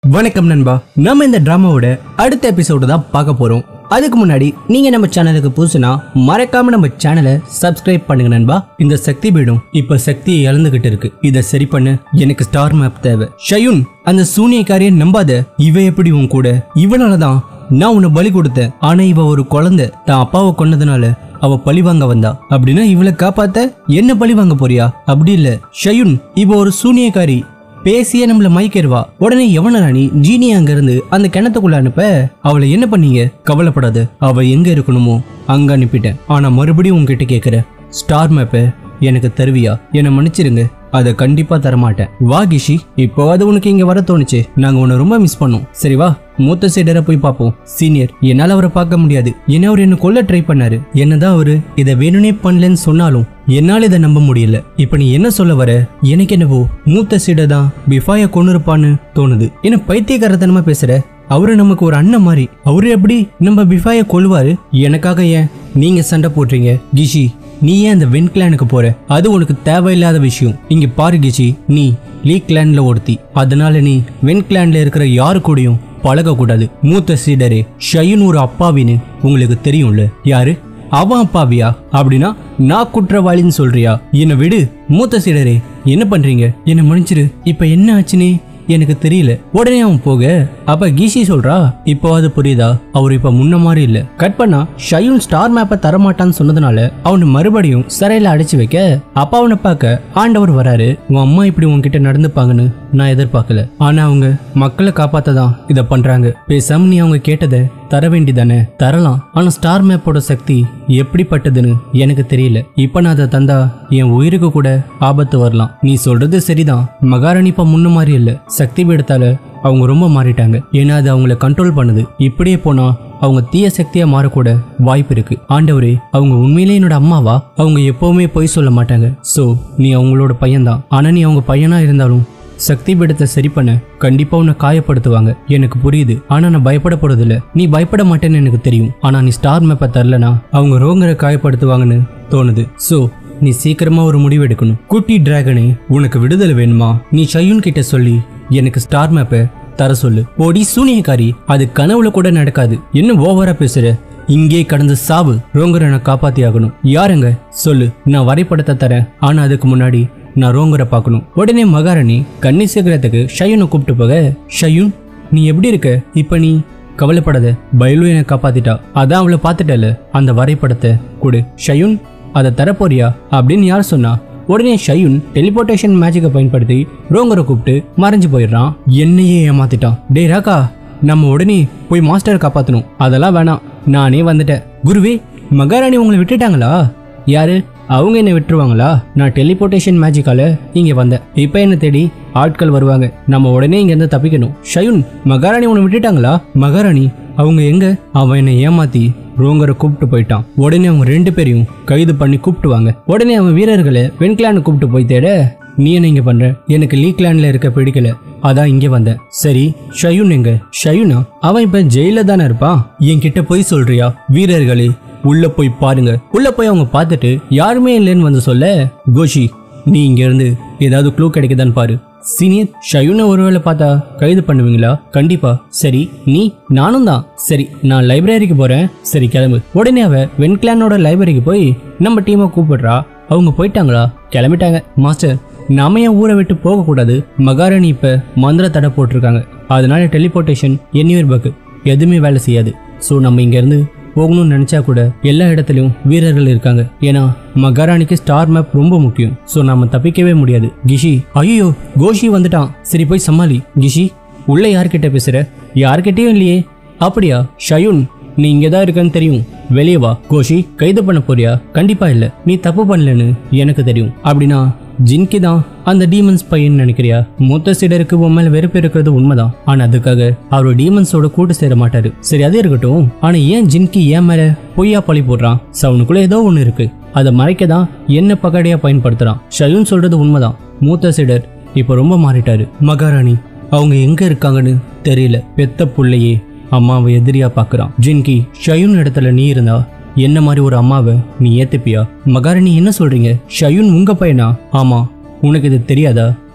வணக்கம் நண்பா நம்ம இந்த டிராமாவோட அடுத்த எபிசோடு தான் பார்க்க போறோம் அதுக்கு முன்னாடி நீங்க நம்ம சேனலுக்கு புதுசுனா மறக்காம நம்ம சேனலை சப்ஸ்கிரைப் பண்ணுங்க நண்பா இந்த சக்தி பீடம் இப்ப சக்தியை இழந்துகிட்டு இருக்கு இத சரி பண்ண எனக்கு ஸ்டார் மேப் தேவை ஷயுன் அந்த சூனியக்காரியை நம்பாத இவ எப்படி உன் கூட இவனாலதான் நான் உன்னை பலி கொடுத்தேன் ஆனா இவ ஒரு குழந்தை தான் அப்பாவை கொன்னதுனால அவ பழி வாங்க வந்தா அப்படின்னா இவளை காப்பாத்த என்ன பழி வாங்க போறியா அப்படி இல்ல ஷயுன் இவ ஒரு சூனியக்காரி பேசியே நம்மள மயக்கிடுவா உடனே எவன ராணி ஜீனி அங்க இருந்து அந்த கிணத்துக்குள்ள அனுப்ப அவளை என்ன பண்ணீங்க கவலைப்படாத அவ எங்க இருக்கணுமோ அங்க அனுப்பிட்டேன் ஆனா மறுபடியும் உங்ககிட்ட கேக்குறேன் ஸ்டார் மேப்பை எனக்கு தருவியா என்னை மன்னிச்சிருங்க அதை கண்டிப்பா தரமாட்டேன் வா கிஷி இப்போவாது உனக்கு இங்க வர தோணுச்சு நாங்க உன்னை ரொம்ப மிஸ் பண்ணோம் சரி வா மூத்த சைடரை போய் பார்ப்போம் சீனியர் என்னால அவரை பார்க்க முடியாது ஏன்னா அவர் என்ன கொல்ல ட்ரை பண்ணாரு என்னதான் அவரு இதை வேணும்னே பண்ணலன்னு சொன்னாலும் என்னால இதை நம்ப முடியல இப்ப நீ என்ன சொல்ல வர எனக்கு என்னவோ மூத்த சீடை தான் பிஃபாய கொண்டு இருப்பான்னு தோணுது என்ன பைத்தியக்காரத்தனமா பேசுற அவரு நமக்கு ஒரு அண்ணன் மாதிரி அவரு எப்படி நம்ம பிஃபாய கொல்லுவாரு எனக்காக ஏன் நீங்க சண்டை போடுறீங்க கிஷி நீ ஏன் அந்த வென் கிளானுக்கு போற அது உனக்கு தேவையில்லாத விஷயம் இங்க பாரு கிஷி நீ லீ கிளான்ல ஒருத்தி அதனால நீ வென் கிளான்ல இருக்கிற யாரு கூடயும் பழகக்கூடாது மூத்த சீடரே ஷயுன் ஒரு அப்பாவின்னு உங்களுக்கு தெரியும்ல யாரு அவன் அப்பாவியா அப்படின்னா நான் குற்றவாளின்னு சொல்றியா என்னை விடு மூத்த சீடரே என்ன பண்றீங்க என்ன மன்னிச்சிரு இப்ப என்ன ஆச்சுன்னே எனக்கு தெரியல உடனே அவன் போக அப்ப கீஷி சொல்றா இப்போ அது புரியுதா அவர் இப்ப முன்ன மாதிரி இல்ல கட் பண்ணா ஷயுன் ஸ்டார் மேப்பை தரமாட்டான்னு சொன்னதுனால அவனை மறுபடியும் சிறையில அடைச்சு வைக்க அப்பா அவனை பார்க்க ஆண்டவர் வராரு உன் அம்மா இப்படி உன்கிட்ட நடந்துப்பாங்கன்னு நான் எதிர்பார்க்கல ஆனா அவங்க மக்களை காப்பாத்த தான் இதை பண்றாங்க பேசாம நீ அவங்க கேட்டதை தர வேண்டிதானே தரலாம் ஆனா ஸ்டார் மேப்போட சக்தி எப்படிப்பட்டதுன்னு எனக்கு தெரியல இப்ப நான் அதை தந்தா என் உயிருக்கு கூட ஆபத்து வரலாம் நீ சொல்றது சரிதான் மகாராணி இப்ப முன்ன மாதிரி இல்ல சக்தி பீடத்தால அவங்க ரொம்ப மாறிட்டாங்க ஏன்னா அது அவங்கள கண்ட்ரோல் பண்ணுது இப்படியே போனா அவங்க தீய சக்தியா மாறக்கூட வாய்ப்பு இருக்கு ஆண்டவரே அவங்க உண்மையிலே என்னோட அம்மாவா அவங்க எப்பவுமே பொய் சொல்ல மாட்டாங்க சோ நீ அவங்களோட பையன்தான் ஆனா நீ அவங்க பையனா இருந்தாலும் சக்தி பீடத்தை சரி பண்ண கண்டிப்பா உன்னை காயப்படுத்துவாங்க எனக்கு புரியுது ஆனா நான் பயப்பட போறதில்ல நீ பயப்பட மாட்டேன்னு எனக்கு தெரியும் ஆனா நீ ஸ்டார் மேப்பை தரலனா அவங்க ரோங்கரை காயப்படுத்துவாங்கன்னு தோணுது சோ நீ சீக்கிரமா ஒரு முடிவு எடுக்கணும் குட்டி டிராகனே உனக்கு விடுதலை வேணுமா நீ ஷயுன் கிட்ட சொல்லி எனக்கு ஸ்டார் மேப்பை தர சொல்லு ஓடி சூனியக்காரி அது கனவுல கூட நடக்காது என்ன ஓவரா பேசுற இங்கே கடந்து சாவு ரோங்கரை நான் காப்பாத்தி ஆகணும் யாருங்க சொல்லு நான் வரைபடத்தை தரேன் ஆனா அதுக்கு முன்னாடி நான் ரோங்கரை பார்க்கணும் உடனே மகாராணி கன்னி சேகரத்துக்கு ஷயுனை கூப்பிட்டு போக ஷயுன் நீ எப்படி இருக்க இப்ப நீ கவலைப்படாத பைலு என்னை காப்பாத்திட்டா அதான் அவளை பார்த்துட்டல அந்த வரைபடத்தை கொடு ஷயுன் அதை தரப்போறியா அப்படின்னு யார் சொன்னா உடனே ஷயுன் டெலிபோர்டேஷன் மேஜிக்கை பயன்படுத்தி ரோங்கரை கூப்பிட்டு மறைஞ்சு போயிடுறான் என்னையே ஏமாத்திட்டான் டேய் ராக்கா நம்ம உடனே போய் மாஸ்டரை காப்பாத்தணும் அதெல்லாம் வேணாம் நானே வந்துட்டேன் குருவே மகாராணி உங்களை விட்டுட்டாங்களா யாரு அவங்க என்ன விட்டுருவாங்களா நான் டெலிபோர்டேஷன் மேஜிக்கால இங்க வந்தேன் இப்போ என்ன தேடி ஆட்கள் வருவாங்க நம்ம உடனே இங்க இருந்து தப்பிக்கணும் ஷயுன் மகாராணி உன்னை விட்டுட்டாங்களா மகாராணி அவங்க எங்க அவன் என்னை ஏமாத்தி ரோங்கரை கூப்பிட்டு போயிட்டான் உடனே அவங்க ரெண்டு பேரையும் கைது பண்ணி கூப்பிட்டுவாங்க உடனே அவன் வீரர்களை வெண்கிளான்னு கூப்பிட்டு போய் தேட நீ என்ன இங்க பண்ற எனக்கு லீ கிளான்ல இருக்க பிடிக்கல அதான் இங்க வந்தேன் சரி ஷயுன் எங்க ஷயுனா அவன் இப்ப ஜெயில தானே இருப்பான் என்கிட்ட போய் சொல்றியா வீரர்களே உள்ள போய் பாருங்க உள்ள போய் அவங்க பார்த்துட்டு யாருமே இல்லைன்னு வந்து சொல்ல கோஷி நீ இங்க இருந்து ஏதாவது க்ளூ கிடைக்குதான்னு பாரு சீனியர் ஷயுனை ஒருவேளை பார்த்தா கைது பண்ணுவீங்களா கண்டிப்பா சரி நீ நானும் தான் சரி நான் லைப்ரரிக்கு போறேன் சரி கிளம்பு உடனே அவ வென்கிளானோட லைப்ரரிக்கு போய் நம்ம டீமை கூப்பிடுறா அவங்க போயிட்டாங்களா கிளம்பிட்டாங்க மாஸ்டர் நாம ஏன் ஊரை விட்டு போகக்கூடாது மகாராணி இப்ப மந்திர தடை போட்டிருக்காங்க அதனால டெலிபோர்டேஷன் என்யூர் பக்கு எதுவுமே வேலை செய்யாது ஸோ நம்ம இங்கேருந்து போகணும்னு நினச்சா கூட எல்லா இடத்துலையும் வீரர்கள் இருக்காங்க ஏன்னா மகாராணிக்கு ஸ்டார் மேப் ரொம்ப முக்கியம் ஸோ நாம தப்பிக்கவே முடியாது கிஷி ஐயோ கோஷி வந்துட்டான் சரி போய் சமாளி கிஷி உள்ள யார்கிட்ட பேசுற யார்கிட்டயும் இல்லையே அப்படியா ஷயுன் நீ இங்கே தான் இருக்கன்னு தெரியும் வெளியே வா கோஷி கைது பண்ண போறியா கண்டிப்பா இல்ல நீ தப்பு பண்ணலன்னு எனக்கு தெரியும் அப்படின்னா ஜின்கி தான் அந்த டீமன்ஸ் பையன் நினைக்கிறியா மூத்த சீடருக்கு உன் மேல வெறுப்பு இருக்கிறது உண்மைதான் ஆனா அதுக்காக அவர் டீமன்ஸோட கூட்டு சேர மாட்டாரு சரி அது இருக்கட்டும் ஆனா ஏன் ஜின்கி ஏன் மேல பொய்யா பழி போடுறான் So, அவனுக்குள்ள ஏதோ ஒண்ணு இருக்கு அதை மறைக்க தான் என்ன பகடையா பயன்படுத்துறான் ஷயுன் சொல்றது உண்மைதான் மூத்த சீடர் இப்போ ரொம்ப மாறிட்டாரு மகாராணி அவங்க எங்க இருக்காங்கன்னு தெரியல பெத்த புள்ளையே அம்மாவை எதிரியா பார்க்கறான் ஜின்கி ஷயுன் இடத்துல நீ இருந்தா என்ன மாதிரி ஒரு அம்மாவை நீ ஏத்துப்பியா மகாராணி என்ன சொல்றீங்க ஷயுன் உங்க பையனா ஆமா உனக்கு இது தெரியாதா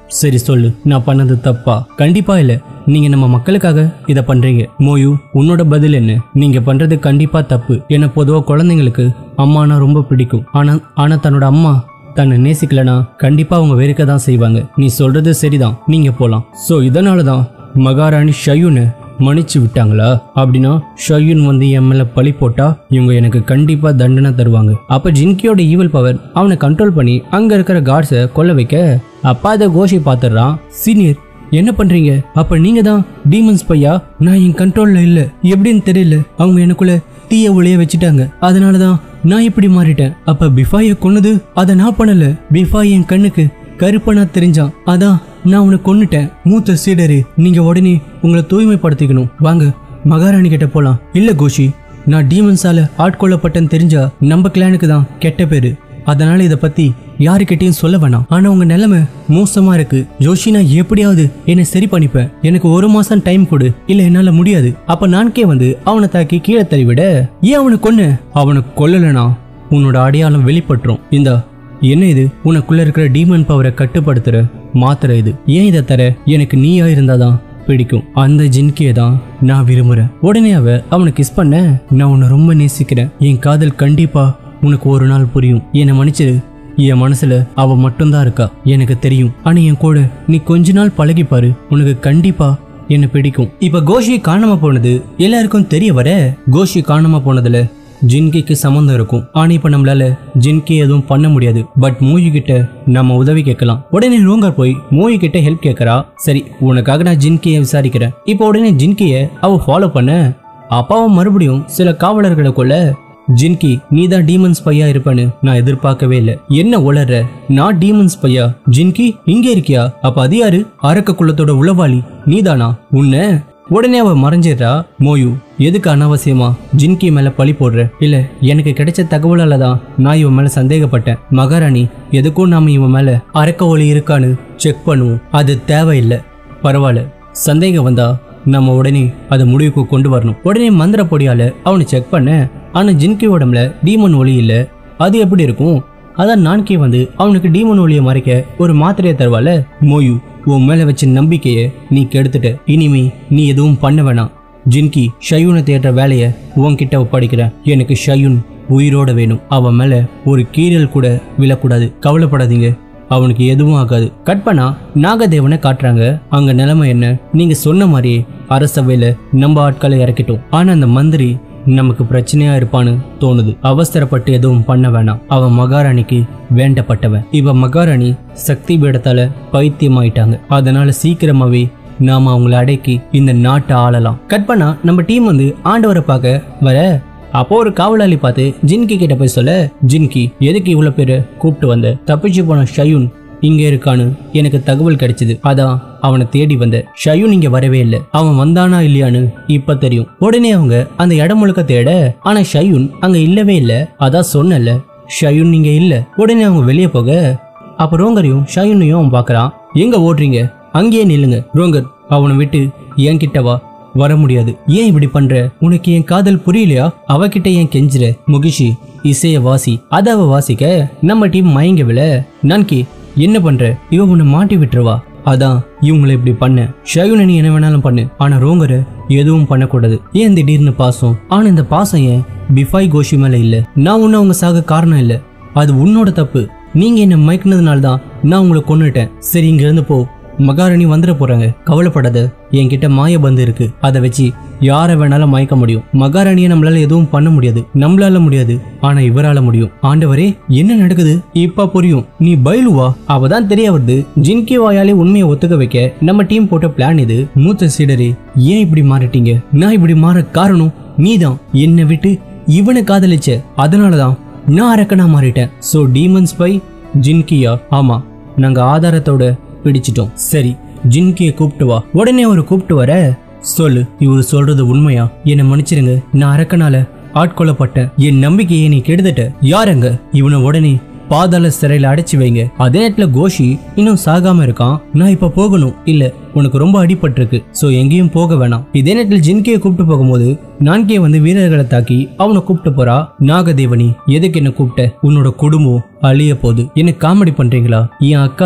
சரி சொல்லு நான் பண்ணது தப்பா கண்டிப்பா இல்ல நீங்க நம்ம மக்களுக்காக இத பண்றீங்க மோயு உன்னோட பதில் என்ன நீங்க பண்றது கண்டிப்பா தப்பு ஏன்னா பொதுவா குழந்தைங்களுக்கு அம்மானா ரொம்ப பிடிக்கும் ஆனா ஆனா தன்னோட அம்மா தன்னை நேசிக்கலனா கண்டிப்பா அவங்க வெறுக்க தான் செய்வாங்க நீ சொல்றது சரிதான் நீங்க போலாம் சோ இதனால தான் மகாராணி ஷயுனை மன்னிச்சு விட்டாங்களா அப்படின்னா ஷயுன் வந்து என் மேல பழி போட்டா இவங்க எனக்கு கண்டிப்பா தண்டனை தருவாங்க அப்ப ஜின்கியோட ஈவல் பவர் அவனை கண்ட்ரோல் பண்ணி அங்க இருக்கிற காட்ஸை கொல்ல வைக்க அப்பா அதை கோஷி பாத்துறான் சீனியர் என்ன பண்றீங்க அப்ப நீங்க தான் டீமன்ஸ் பையா நான் என் கண்ட்ரோல்ல இல்ல எப்படின்னு தெரியல அவங்க எனக்குள்ள தீய ஒளிய வச்சுட்டாங்க அதனாலதான் நான் இப்படி மாறிட்டேன் அப்ப பிஃபாய கொன்னது அதை நான் பண்ணல பிஃபாய் என் கண்ணுக்கு கருப்பனா தெரிஞ்சான் அதான் நான் உன்னை கொன்னுட்டேன் மூத்த சீடரு நீங்க உடனே உங்களை தூய்மைப்படுத்திக்கணும் வாங்க மகாராணி கிட்ட போலாம் இல்ல கோஷி நான் டீமன்ஸால ஆட்கொள்ளப்பட்டேன்னு தெரிஞ்சா நம்ம கிளானுக்கு தான் கெட்ட பேரு அதனால இத பத்தி யாருக்கிட்டையும் சொல்ல வேணாம் ஆனா உங்க நிலைமை மோசமா இருக்கு ஜோஷி நான் எப்படியாவது என்னை சரி பண்ணிப்பேன் எனக்கு ஒரு மாசம் டைம் கொடு இல்ல என்னால முடியாது அப்ப நான்கே வந்து அவனை தாக்கி கீழே தள்ளிவிட ஏன் அவனை கொன்னு அவனை கொல்லலனா உன்னோட அடையாளம் வெளிப்பட்டுரும் இந்த என்ன இது உனக்குள்ள இருக்கிற டீமன் பவரை கட்டுப்படுத்துற மாத்திரை இது ஏன் இதை தர எனக்கு நீயா இருந்தாதான் பிடிக்கும் அந்த ஜின்கியை தான் நான் விரும்புறேன் உடனே அவ அவனை கிஸ் பண்ண நான் உன்னை ரொம்ப நேசிக்கிறேன் என் காதல் கண்டிப்பா உனக்கு ஒரு நாள் புரியும் என்னை மன்னிச்சிரு என் மனசுல அவ மட்டும்தான் இருக்கா எனக்கு தெரியும் ஆனா என் கூட நீ கொஞ்ச நாள் பழகி பாரு உனக்கு கண்டிப்பா என்ன பிடிக்கும் இப்ப கோஷி காணாம போனது எல்லாருக்கும் தெரிய வர கோஷி காணாம போனதுல ஜின்கிக்கு சம்மந்தம் இருக்கும் ஆனா இப்ப நம்மளால ஜின்கி எதுவும் பண்ண முடியாது பட் மூயி கிட்ட நம்ம உதவி கேட்கலாம் உடனே ரோங்கர் போய் மூயி கிட்ட ஹெல்ப் கேட்கறா சரி உனக்காக நான் ஜின்கியை விசாரிக்கிறேன் இப்போ உடனே ஜின்கியை அவ ஃபாலோ பண்ண அப்பாவும் மறுபடியும் சில காவலர்களை கொள்ள ஜின்கி நீ தான் டீமன்ஸ் பையா இருப்பேன்னு நான் எதிர்பார்க்கவே இல்லை என்ன உளற நான் டீமன்ஸ் பையா ஜின்கி இங்கே இருக்கியா அப்ப அது யாரு அரக்க குலத்தோட உளவாளி நீதானா உன்ன உடனே அவ மறைஞ்சிடுறா மோயு எதுக்கு அனாவசியமா ஜின்கி மேல பழி போடுற இல்ல எனக்கு கிடைச்ச தகவலால தான் நான் இவன் மேல சந்தேகப்பட்டேன் மகாராணி எதுக்கும் நாம இவன் மேல அரக்க ஒளி இருக்கான்னு செக் பண்ணுவோம் அது தேவையில்லை பரவாயில்ல சந்தேகம் வந்தா நம்ம உடனே அதை முடிவுக்கு கொண்டு வரணும் உடனே மந்திர பொடியால அவனை செக் பண்ண ஆனா ஜின்கி உடம்புல டீமன் ஒளி இல்ல அது எப்படி இருக்கும் அதான் நான்கே வந்து அவனுக்கு டீமன் ஒளியை மறைக்க ஒரு மாத்திரையை தருவால மோயு உன் மேல வச்ச நம்பிக்கைய நீ கெடுத்துட்ட இனிமே நீ எதுவும் பண்ண வேணாம் ஜின்கி ஷயூனை தேடுற வேலையை உன்கிட்ட ஒப்படைக்கிறேன் எனக்கு ஷயூன் உயிரோட வேணும் அவன் மேல ஒரு கீறல் கூட விழக்கூடாது கவலைப்படாதீங்க அவனுக்கு எதுவும் ஆகாது கட் பண்ணா நாகதேவனை காட்டுறாங்க அங்க நிலைமை என்ன நீங்க சொன்ன மாதிரியே அரசவையில நம்ம ஆட்களை இறக்கிட்டோம் ஆனா அந்த மந்திரி நமக்கு பிரச்சனையா இருப்பான்னு தோணுது அவசரப்பட்டு எதுவும் பண்ண வேணாம் அவன் மகாராணிக்கு வேண்டப்பட்டவன் இவ மகாராணி சக்தி பீடத்தால பைத்தியமாயிட்டாங்க அதனால சீக்கிரமாவே நாம அவங்கள அடக்கி இந்த நாட்டை ஆளலாம் கட் பண்ணா நம்ம டீம் வந்து ஆண்டவரை பார்க்க வர அப்போ ஒரு காவலாளி பார்த்து ஜின்கி கிட்ட போய் சொல்ல ஜின்கி எதுக்கு இவ்வளவு பேரை கூப்பிட்டு வந்த தப்பிச்சு போன ஷயூன் இங்க இருக்கான்னு எனக்கு தகவல் கிடைச்சது அதான் அவனை தேடி வந்த ஷயூன் இங்க வரவே இல்லை அவன் வந்தானா இல்லையான்னு இப்ப தெரியும் உடனே அவங்க அந்த இடம் முழுக்க தேட ஆனா ஷயூன் அங்க இல்லவே இல்லை அதான் சொன்னல ஷயூன் இங்க இல்ல உடனே அவங்க வெளியே போக அப்ப ரோங்கரையும் ஷயூனையும் அவன் பார்க்கறான் எங்க ஓடுறீங்க அங்கேயே நில்லுங்க ரோங்கர் அவனை விட்டு என்கிட்ட வா வர முடியாது ஏன் இப்படி பண்ற உனக்கு என் காதல் புரியலையா அவகிட்ட ஏன் கெஞ்சுற முகிஷி இசைய வாசி அத அவ வாசிக்க நம்ம டீம் மயங்க விழ நான்கி என்ன பண்ற இவன் உன்னை மாட்டி விட்டுருவா அதான் இவங்களை இப்படி பண்ண ஷகுன நீ என்ன வேணாலும் பண்ணு ஆனா ரோங்கரை எதுவும் பண்ணக்கூடாது ஏன் திடீர்னு பாசம் ஆனா இந்த பாசம் ஏன் பிஃபாய் கோஷி மேல இல்ல நான் ஒன்னும் அவங்க சாக காரணம் இல்ல அது உன்னோட தப்பு நீங்க என்ன மயக்குனதுனால தான் நான் உங்களை கொன்னுட்டேன் சரி இங்க இருந்து போ மகாராணி வந்துட போறாங்க கவலைப்படாத என்கிட்ட மாய பந்து இருக்கு அதை வச்சு யாரை வேணாலும் மயக்க முடியும் மகாராணியை நம்மளால எதுவும் பண்ண முடியாது நம்மளால முடியாது ஆனா இவரால முடியும் ஆண்டவரே என்ன நடக்குது இப்ப புரியும் நீ பயிலுவா அவதான் தெரிய வருது ஜின்கி வாயாலே உண்மையை ஒத்துக்க வைக்க நம்ம டீம் போட்ட பிளான் இது மூத்த சீடரே ஏன் இப்படி மாறிட்டீங்க நான் இப்படி மாற காரணம் நீதான் என்னை விட்டு இவனை காதலிச்ச அதனாலதான் நான் அரக்கனா மாறிட்டேன் சோ டீமன்ஸ் பை ஜின்கியா ஆமா நாங்க ஆதாரத்தோட பிடிச்சிட்டோம் சரி ஜின்கியை கூப்பிட்டு வா உடனே அவர் கூப்பிட்டு வர சொல்லு இவர் சொல்றது உண்மையா என்னை மன்னிச்சிருங்க நான் அரக்கனால ஆட்கொள்ளப்பட்டேன் என் நம்பிக்கையை நீ கெடுத்துட்ட யாருங்க இவனை உடனே பாதாள சிறையில அடைச்சு வைங்க அதே நேரத்துல கோஷி இன்னும் சாகாம இருக்கான் நான் இப்ப போகணும் இல்ல உனக்கு ரொம்ப அடிபட்டிருக்கு சோ எங்கேயும் போக வேணாம் இதே நேரத்தில் ஜின்கியை கூப்பிட்டு போகும்போது நான்கே வந்து வீரர்களை தாக்கி அவனை கூப்பிட்டு போறா நாகதேவனி எதுக்கு என்ன கூப்பிட்ட உன்னோட குடும்பம் அழிய போகுது என்ன காமெடி பண்றீங்களா என் அக்கா தான்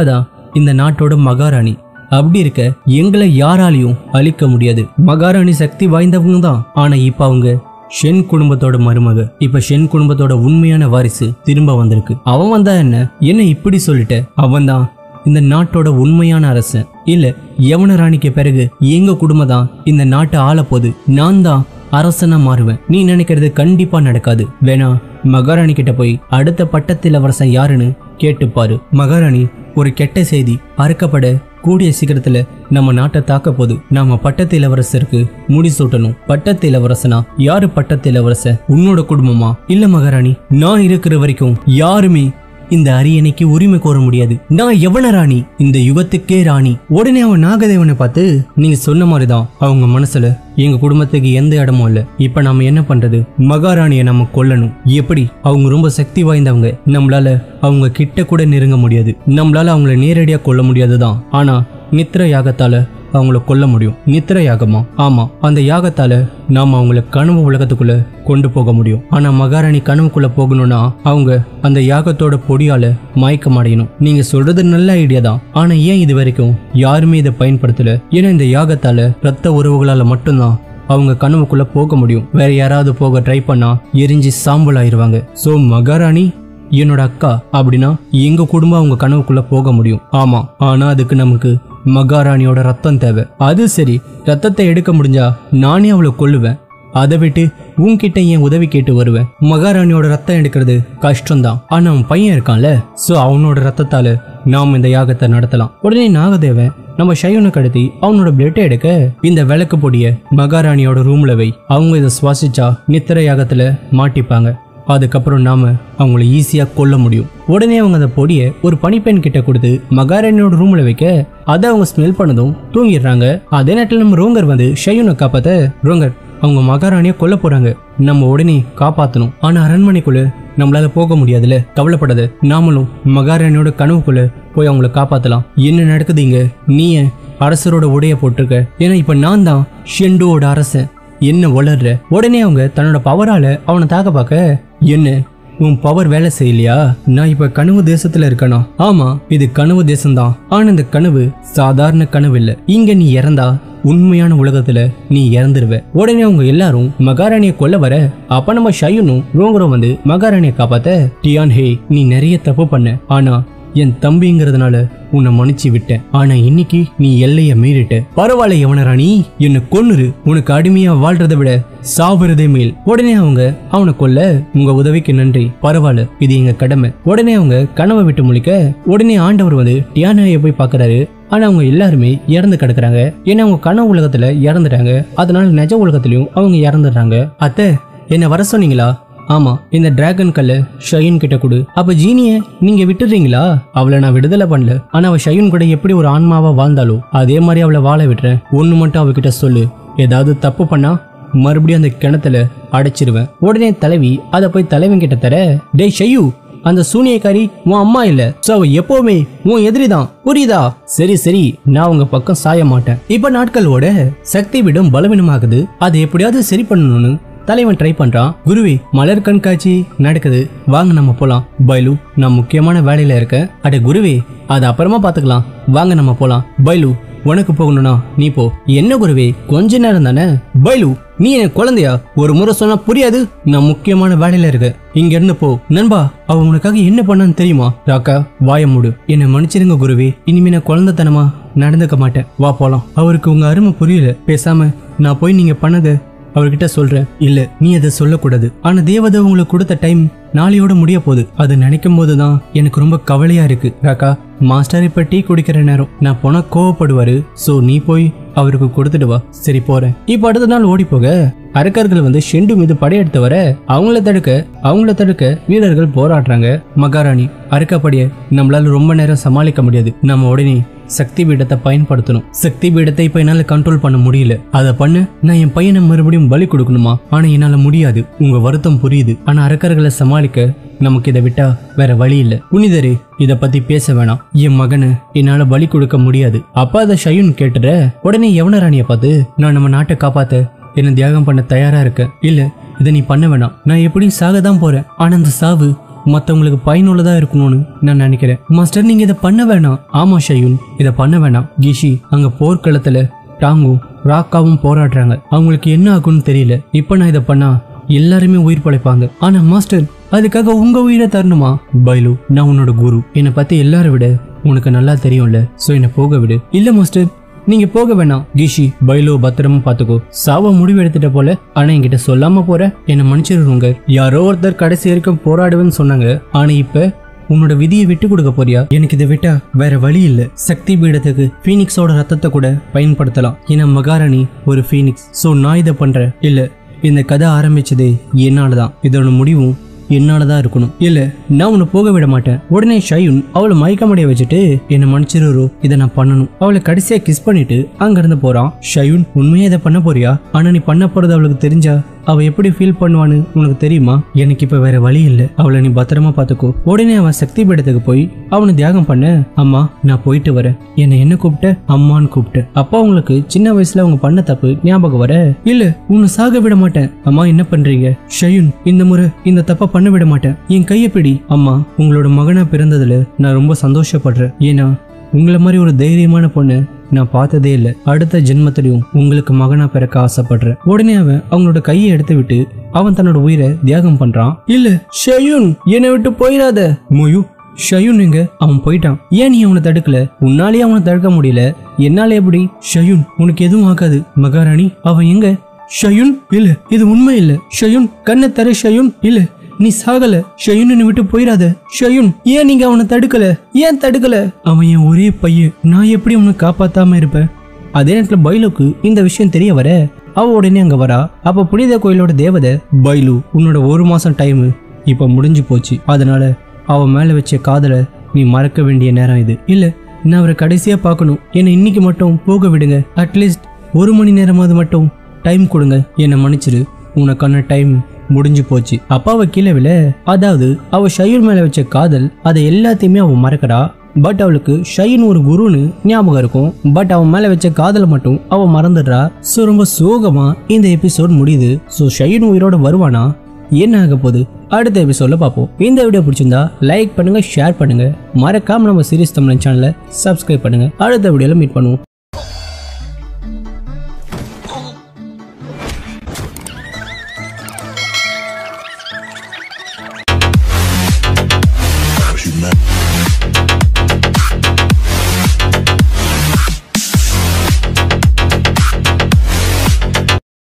இந்த நாட்டோட மகாராணி அப்படி இருக்க எங்களை யாராலையும் அழிக்க முடியாது மகாராணி சக்தி வாய்ந்தவங்க தான் ஆனா இப்ப அவங்க ஷென் குடும்பத்தோட மருமக இப்ப ஷென் குடும்பத்தோட உண்மையான வாரிசு திரும்ப வந்திருக்கு அவன் வந்தா என்ன என்ன இப்படி சொல்லிட்ட அவன் தான் இந்த நாட்டோட உண்மையான அரசன் இல்ல யவன ராணிக்கு பிறகு எங்க குடும்பம் தான் இந்த நாட்டை ஆளப்போகுது நான் தான் அரசனா மாறுவேன் நீ நினைக்கிறது கண்டிப்பா நடக்காது வேணா மகாராணி கிட்ட போய் அடுத்த பட்டத்து இளவரசன் யாருன்னு கேட்டுப்பாரு மகாராணி ஒரு கெட்ட செய்தி அறுக்கப்பட கூடிய சீக்கிரத்துல நம்ம நாட்டை தாக்க போகுது நாம பட்டத்து இளவரசருக்கு முடி சூட்டணும் பட்டத்து இளவரசனா யாரு பட்டத்து இளவரசன் உன்னோட குடும்பமா இல்ல மகாராணி நான் இருக்கிற வரைக்கும் யாருமே இந்த அரியணைக்கு உரிமை கோர முடியாது நான் எவன ராணி இந்த யுகத்துக்கே ராணி உடனே அவன் நாகதேவனை பார்த்து நீங்க சொன்ன மாதிரிதான் அவங்க மனசுல எங்க குடும்பத்துக்கு எந்த இடமும் இல்ல இப்ப நாம என்ன பண்றது மகாராணியை நம்ம கொல்லணும் எப்படி அவங்க ரொம்ப சக்தி வாய்ந்தவங்க நம்மளால அவங்க கிட்ட கூட நெருங்க முடியாது நம்மளால அவங்கள நேரடியா கொல்ல முடியாதுதான் ஆனா நித்திர யாகத்தால அவங்கள கொல்ல முடியும் நித்திர யாகமா ஆமா அந்த யாகத்தால நாம அவங்கள கனவு உலகத்துக்குள்ள கொண்டு போக முடியும் ஆனா மகாராணி கனவுக்குள்ள போகணும்னா அவங்க அந்த யாகத்தோட பொடியால மயக்கம் அடையணும் நீங்க சொல்றது நல்ல ஐடியா தான் ஆனா ஏன் இது வரைக்கும் யாருமே இதை பயன்படுத்தல ஏன்னா இந்த யாகத்தால ரத்த உறவுகளால மட்டும்தான் அவங்க கனவுக்குள்ள போக முடியும் வேற யாராவது போக ட்ரை பண்ணா எரிஞ்சு சாம்பல் ஆயிருவாங்க சோ மகாராணி என்னோட அக்கா அப்படின்னா எங்க குடும்பம் அவங்க கனவுக்குள்ள போக முடியும் ஆமா ஆனா அதுக்கு நமக்கு மகாராணியோட ரத்தம் தேவை அது சரி ரத்தத்தை எடுக்க முடிஞ்சா நானே அவளை கொல்லுவேன் அதை விட்டு உன்கிட்ட ஏன் உதவி கேட்டு வருவேன் மகாராணியோட ரத்தம் எடுக்கிறது கஷ்டம்தான் ஆனா அவன் பையன் இருக்கான்ல சோ அவனோட ரத்தத்தால நாம் இந்த யாகத்தை நடத்தலாம் உடனே நாகதேவன் நம்ம ஷையனை கடத்தி அவனோட பிளட்டை எடுக்க இந்த விளக்கு பொடிய மகாராணியோட ரூம்ல வை அவங்க இதை சுவாசிச்சா நித்திர யாகத்துல மாட்டிப்பாங்க அதுக்கப்புறம் நாம அவங்கள ஈஸியா கொல்ல முடியும் உடனே அவங்க அந்த பொடியை ஒரு பனிப்பெண் கிட்ட கொடுத்து மகாராணியோட ரூம்ல வைக்க அதை அவங்க ஸ்மெல் பண்ணதும் தூங்கிடுறாங்க அதே நேரத்தில் நம்ம ரோங்கர் வந்து ஷையுனை காப்பாத்த ரோங்கர் அவங்க மகாராணியை கொல்ல போறாங்க நம்ம உடனே காப்பாத்தணும் ஆனா அரண்மனைக்குள்ள நம்மளால போக முடியாதுல கவலைப்படாத நாமளும் மகாராணியோட கனவுக்குள்ள போய் அவங்கள காப்பாத்தலாம் என்ன நடக்குது இங்க நீ ஏன் அரசரோட உடைய போட்டிருக்க ஏன்னா இப்ப நான் தான் ஷெண்டோட அரசன் என்ன வளர்ற உடனே அவங்க தன்னோட பவரால அவனை தாக்க பார்க்க என்ன உன் பவர் வேலை செய்யலையா நான் இப்ப கனவு தேசத்துல இருக்கேனா ஆமா இது கனவு தேசம்தான் ஆனா இந்த கனவு சாதாரண கனவு இல்ல இங்க நீ இறந்தா உண்மையான உலகத்துல நீ இறந்துருவ உடனே அவங்க எல்லாரும் மகாராணியை கொல்ல வர அப்ப நம்ம ஷையனும் ரோங்கரும் வந்து மகாராணியை காப்பாத்த டியான் ஹே நீ நிறைய தப்பு பண்ண ஆனா என் தம்பிங்கிறதுனால உன்னை மன்னிச்சு விட்டேன் ஆனா இன்னைக்கு நீ எல்லைய மீறிட்ட பரவாயில்ல யவனராணி என்னை கொன்னுரு உனக்கு அடிமையா வாழ்றதை விட சாவுறதே மேல் உடனே அவங்க அவனை கொல்ல உங்க உதவிக்கு நன்றி பரவாயில்ல இது எங்க கடமை உடனே அவங்க கனவை விட்டு முழிக்க உடனே ஆண்டவர் வந்து டியானாயை போய் பார்க்கறாரு ஆனா அவங்க எல்லாருமே இறந்து கிடக்குறாங்க ஏன்னா அவங்க கனவு உலகத்துல இறந்துட்டாங்க அதனால நிஜ உலகத்திலயும் அவங்க இறந்துடுறாங்க அத்தை என்ன வர சொன்னீங்களா ஆமா இந்த டிராகன் கல்ல ஷைன் கிட்ட கொடு அப்ப ஜீனிய நீங்க விட்டுறீங்களா அவளை நான் விடுதலை பண்ணல ஆனா அவ ஷைன் கூட எப்படி ஒரு ஆன்மாவா வாழ்ந்தாலோ அதே மாதிரி அவளை வாழ விட்டுறேன் ஒண்ணு மட்டும் அவகிட்ட சொல்லு ஏதாவது தப்பு பண்ணா மறுபடியும் அந்த கிணத்துல அடைச்சிருவேன் உடனே தலைவி அதை போய் தலைவன் கிட்ட தர டேய் ஷையு அந்த சூனியக்காரி உன் அம்மா இல்ல சோ அவ எப்பவுமே உன் எதிரிதான் புரியுதா சரி சரி நான் உங்க பக்கம் சாய மாட்டேன் இப்ப நாட்களோட சக்தி விடும் பலவீனமாகுது அதை எப்படியாவது சரி பண்ணணும்னு தலைவன் ட்ரை பண்றான் குருவி மலர் கண்காட்சி நடக்குது வாங்க நம்ம போலாம் பைலு நான் முக்கியமான வேலையில இருக்கேன் அட குருவி அது அப்புறமா பாத்துக்கலாம் வாங்க நம்ம போலாம் பைலு உனக்கு போகணும்னா நீ போ என்ன குருவே கொஞ்ச நேரம் தானே பைலு நீ என் குழந்தையா ஒரு முறை சொன்னா புரியாது நான் முக்கியமான வேலையில இருக்க இங்க இருந்து போ நண்பா அவ உனக்காக என்ன பண்ணான்னு தெரியுமா ராக்கா வாய மூடு என்னை மன்னிச்சிருங்க குருவே இனிமே நான் குழந்தைத்தனமா நடந்துக்க மாட்டேன் வா போலாம் அவருக்கு உங்க அருமை புரியல பேசாம நான் போய் நீங்க பண்ணதை அவர்கிட்ட சொல்றேன் இல்ல நீ அதை சொல்லக்கூடாது ஆனா தேவதை உங்களுக்கு கொடுத்த டைம் நாளையோட முடிய போகுது அது நினைக்கும் போதுதான் எனக்கு ரொம்ப கவலையா இருக்கு ராக்கா மாஸ்டர் இப்ப டீ குடிக்கிற நேரம் நான் போனா கோவப்படுவாரு சோ நீ போய் அவருக்கு கொடுத்துட்டு வா சரி போறேன் இப்ப அடுத்த நாள் ஓடி போக அரக்கர்கள் வந்து ஷெண்டு மீது படையெடுத்து வர அவங்கள தடுக்க அவங்கள தடுக்க வீரர்கள் போராடுறாங்க மகாராணி அறுக்கப்படிய நம்மளால ரொம்ப நேரம் சமாளிக்க முடியாது நம்ம உடனே சக்தி பீடத்தை பயன்படுத்தணும் சக்தி பீடத்தை இப்ப என்னால கண்ட்ரோல் பண்ண முடியல அதை பண்ண நான் என் பையனை மறுபடியும் பலி கொடுக்கணுமா ஆனா என்னால முடியாது உங்க வருத்தம் புரியுது ஆனா அரக்கர்களை சமாளிக்க நமக்கு இதை விட்டா வேற வழி இல்ல புனிதரே இத பத்தி பேச வேணாம் என் மகனை என்னால பலி கொடுக்க முடியாது அப்பா அதை ஷையுன் கேட்டுற உடனே யவனராணிய பார்த்து நான் நம்ம நாட்டை காப்பாத்த என்ன தியாகம் பண்ண தயாரா இருக்க இல்ல இதை நீ பண்ண வேணாம் நான் எப்படியும் சாக தான் போறேன் ஆனா அந்த சாவு மற்றவங்களுக்கு பயனுள்ளதா இருக்கணும்னு நான் நினைக்கிறேன் மாஸ்டர் நீங்க இதை பண்ண வேணாம் ஆமா ஷயூன் இதை பண்ண வேணாம் கிஷி அங்க போர்க்களத்துல டாங்கும் ராக்காவும் போராடுறாங்க அவங்களுக்கு என்ன ஆகும்னு தெரியல இப்போ நான் இதை பண்ணா எல்லாருமே உயிர் பழைப்பாங்க ஆனா மாஸ்டர் அதுக்காக உங்க உயிரை தரணுமா பைலு நான் உன்னோட குரு என்னை பத்தி எல்லாரை விட உனக்கு நல்லா தெரியும்ல சோ என்னை போக விடு இல்ல மாஸ்டர் நீங்க போக வேணாம் கிஷி பைலோ பத்திரமா பாத்துக்கோ சாவ முடிவு எடுத்துட்ட போல ஆனா என்கிட்ட சொல்லாம போற என்ன மன்னிச்சிருங்க யாரோ ஒருத்தர் கடைசி வரைக்கும் போராடுவேன்னு சொன்னாங்க ஆனா இப்ப உன்னோட விதியை விட்டு கொடுக்க போறியா எனக்கு இதை விட்டா வேற வழி இல்ல சக்தி பீடத்துக்கு ஃபீனிக்ஸோட ரத்தத்தை கூட பயன்படுத்தலாம் ஏன்னா மகாராணி ஒரு ஃபீனிக்ஸ் சோ நான் இதை பண்றேன் இல்ல இந்த கதை ஆரம்பிச்சதே என்னாலதான் இதோட முடிவும் என்னாலதான் இருக்கணும் இல்ல நான் உன்னை போக விட மாட்டேன் உடனே ஷயுன் அவளை மயக்கமடைய வச்சுட்டு என்னை மன்னிச்சிரு இதை நான் பண்ணணும் அவளை கடைசியா கிஸ் பண்ணிட்டு அங்க இருந்து போறான் ஷயுன் உண்மையா இதை பண்ண போறியா ஆனா நீ பண்ண போறது அவளுக்கு தெரிஞ்சா அவ எப்படி ஃபீல் பண்ணுவான்னு உனக்கு தெரியுமா எனக்கு இப்ப வேற வழி இல்ல அவளை நீ பத்திரமா பாத்துக்கோ உடனே அவன் சக்தி பீடத்துக்கு போய் அவனை தியாகம் பண்ண அம்மா நான் போயிட்டு வரேன் என்னை என்ன கூப்பிட்ட அம்மான்னு கூப்பிட்ட அப்பா உங்களுக்கு சின்ன வயசுல அவங்க பண்ண தப்பு ஞாபகம் வர இல்ல உன்னை சாக விட மாட்டேன் அம்மா என்ன பண்றீங்க ஷயுன் இந்த முறை இந்த தப்ப பண்ண விட மாட்டேன் என் கையை பிடி அம்மா உங்களோட மகனா பிறந்ததுல நான் ரொம்ப சந்தோஷப்படுறேன் ஏன்னா உங்களை மாதிரி ஒரு தைரியமான பொண்ணு நான் பார்த்ததே இல்லை அடுத்த ஜென்மத்திலையும் உங்களுக்கு மகனா பிறக்க ஆசைப்படுறேன் உடனே அவன் அவங்களோட கையை எடுத்து விட்டு அவன் தன்னோட உயிரை தியாகம் பண்றான் இல்ல ஷயூன் என்னை விட்டு போயிடாத மொயு ஷயூன் எங்க அவன் போயிட்டான் ஏன் நீ அவனை தடுக்கல உன்னாலேயே அவனை தடுக்க முடியல என்னால எப்படி ஷயூன் உனக்கு எதுவும் ஆகாது மகாராணி அவன் எங்க ஷயுன் இல்ல இது உண்மை இல்ல ஷயுன் கண்ணை தர ஷயுன் இல்ல நீ சாகல ஷயுன் என்னை விட்டு போயிடாத ஷயுன் ஏன் நீங்க அவனை தடுக்கல ஏன் தடுக்கல அவன் என் ஒரே பையன் நான் எப்படி அவனை காப்பாத்தாம இருப்பேன் அதே நேரத்துல பைலுக்கு இந்த விஷயம் தெரிய வர அவ உடனே அங்க வரா அப்ப புனித கோயிலோட தேவதை பைலு உன்னோட ஒரு மாசம் டைம் இப்ப முடிஞ்சு போச்சு அதனால அவ மேல வச்ச காதலை நீ மறக்க வேண்டிய நேரம் இது இல்ல நான் அவரை கடைசியா பார்க்கணும் என்னை இன்னைக்கு மட்டும் போக விடுங்க அட்லீஸ்ட் ஒரு மணி நேரமாவது மட்டும் டைம் கொடுங்க என்னை மன்னிச்சிரு உனக்கான டைம் முடிஞ்சு போச்சு அப்பாவை கீழே விழ அதாவது அவ ஷயூர் மேல வச்ச காதல் அதை எல்லாத்தையுமே அவ மறக்கறா பட் அவளுக்கு ஷைன் ஒரு குருன்னு ஞாபகம் இருக்கும் பட் அவன் மேல வச்ச காதலை மட்டும் அவ மறந்துடுறா ஸோ ரொம்ப சோகமா இந்த எபிசோட் முடியுது ஸோ ஷைன் உயிரோட வருவானா என்ன ஆக போகுது அடுத்த எபிசோட்ல பார்ப்போம் இந்த வீடியோ பிடிச்சிருந்தா லைக் பண்ணுங்க ஷேர் பண்ணுங்க மறக்காம நம்ம சீரிஸ் தமிழ் சேனலை சப்ஸ்கிரைப் பண்ணுங்க அடுத்த வீடியோல மீட் பண்ணுவோம்